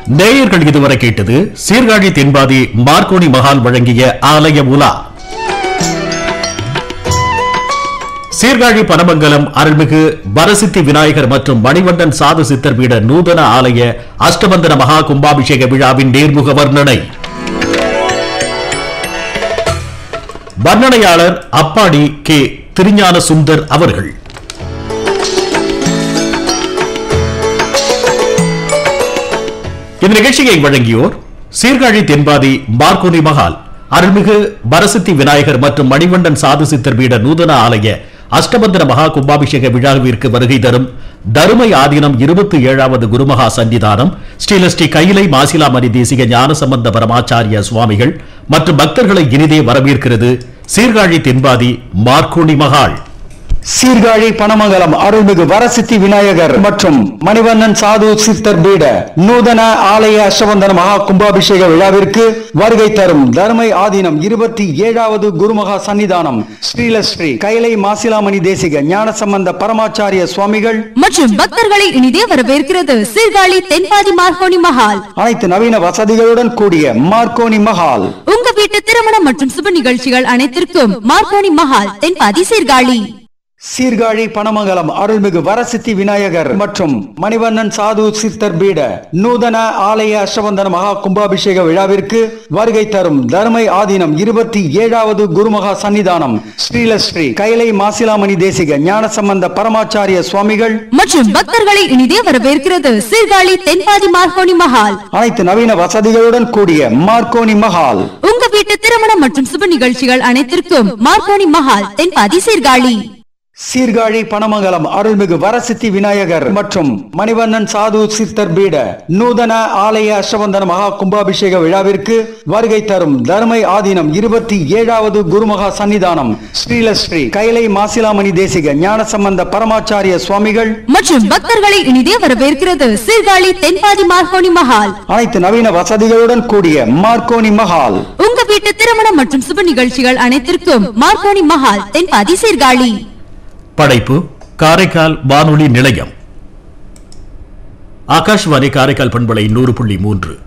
நேயர்கள் இதுவரை கேட்டது சீர்காழி தென்பாதி மார்க்கோணி மகால் வழங்கிய ஆலய உலா சீர்காழி பனமங்கலம் அருள்மிகு வரசித்தி விநாயகர் மற்றும் மணிவண்ணன் சாது சித்தர் பீட நூதன ஆலய அஷ்டபந்தன மகா கும்பாபிஷேக விழாவின் நேர்முக வர்ணனை வர்ணனையாளர் அப்பாடி கே திருஞான சுந்தர் அவர்கள் இந்த நிகழ்ச்சியை வழங்கியோர் சீர்காழி தென்பாதி மார்க்கோனி மகால் அருள்மிகு வரசித்தி விநாயகர் மற்றும் மணிவண்ணன் சாது சித்தர் பீட நூதன ஆலய அஷ்டபந்தன மகா கும்பாபிஷேக விழாவிற்கு வருகை தரும் தருமை ஆதீனம் இருபத்தி ஏழாவது குருமகா சன்னிதானம் ஸ்ரீலஸ்ரீ கைலை மாசிலாமணி தேசிக ஞானசம்பந்த பரமாச்சாரிய சுவாமிகள் மற்றும் பக்தர்களை இனிதே வரவேற்கிறது சீர்காழி தென்பாதி மார்க்கோனி மகால் சீர்காழி பனமங்கலம் அருள்மிகு வரசித்தி விநாயகர் மற்றும் மணிவண்ணன் சாது சித்தர் பீட நூதன ஆலய அஷ்டவந்தன மகா கும்பாபிஷேக விழாவிற்கு வருகை தரும் தர்மை ஆதீனம் இருபத்தி ஏழாவது குருமகா சன்னிதானம் ஸ்ரீலஸ்ரீ கைலை மாசிலாமணி தேசிக ஞானசம்பந்த பரமாச்சாரிய சுவாமிகள் மற்றும் பக்தர்களை இனிதே வரவேற்கிறது சீர்காழி தென்பாதி மார்கோனி மஹால் அனைத்து நவீன வசதிகளுடன் கூடிய மார்க்கோனி மஹால் உங்க வீட்டு திருமணம் மற்றும் சுப நிகழ்ச்சிகள் அனைத்திற்கும் மார்கோனி மஹால் தென்பாதி சீர்காழி சீர்காழி பனமங்கலம் அருள்மிகு வரசித்தி விநாயகர் மற்றும் மணிவண்ணன் சாது சித்தர் பீட நூதன ஆலய அஷ்டவந்தன மகா கும்பாபிஷேக விழாவிற்கு வருகை தரும் தர்மை ஆதீனம் இருபத்தி ஏழாவது குருமகா சன்னிதானம் ஸ்ரீலஸ்ரீ கைலை மாசிலாமணி தேசிக ஞானசம்பந்த பரமாச்சாரிய சுவாமிகள் மற்றும் பக்தர்களை இனிதே வரவேற்கிறது சீர்காழி தென்பாதி மார்கோனி மஹால் அனைத்து நவீன வசதிகளுடன் கூடிய மார்க்கோனி மஹால் உங்க வீட்டு திருமணம் மற்றும் சுப நிகழ்ச்சிகள் அனைத்திற்கும் மார்கோனி மஹால் தென்பாதி சீர்காழி சீர்காழி பனமங்கலம் அருள்மிகு வரசித்தி விநாயகர் மற்றும் மணிவண்ணன் சாது சித்தர் பீட நூதன ஆலய அஷ்டவந்தன மகா கும்பாபிஷேக விழாவிற்கு வருகை தரும் தர்மை ஆதீனம் இருபத்தி ஏழாவது குருமகா சன்னிதானம் ஸ்ரீலஸ்ரீ கைலை மாசிலாமணி தேசிக ஞானசம்பந்த பரமாச்சாரிய சுவாமிகள் மற்றும் பக்தர்களை இனிதே வரவேற்கிறது சீர்காழி தென்பாதி மார்கோனி மஹால் அனைத்து நவீன வசதிகளுடன் கூடிய மார்க்கோனி மஹால் உங்க வீட்டு திருமணம் மற்றும் சுப நிகழ்ச்சிகள் அனைத்திற்கும் மார்கோனி மஹால் தென்பாதி சீர்காழி படைப்பு காரைக்கால் வானொலி நிலையம் ஆகாஷ்வாணி காரைக்கால் பண்பலை நூறு புள்ளி மூன்று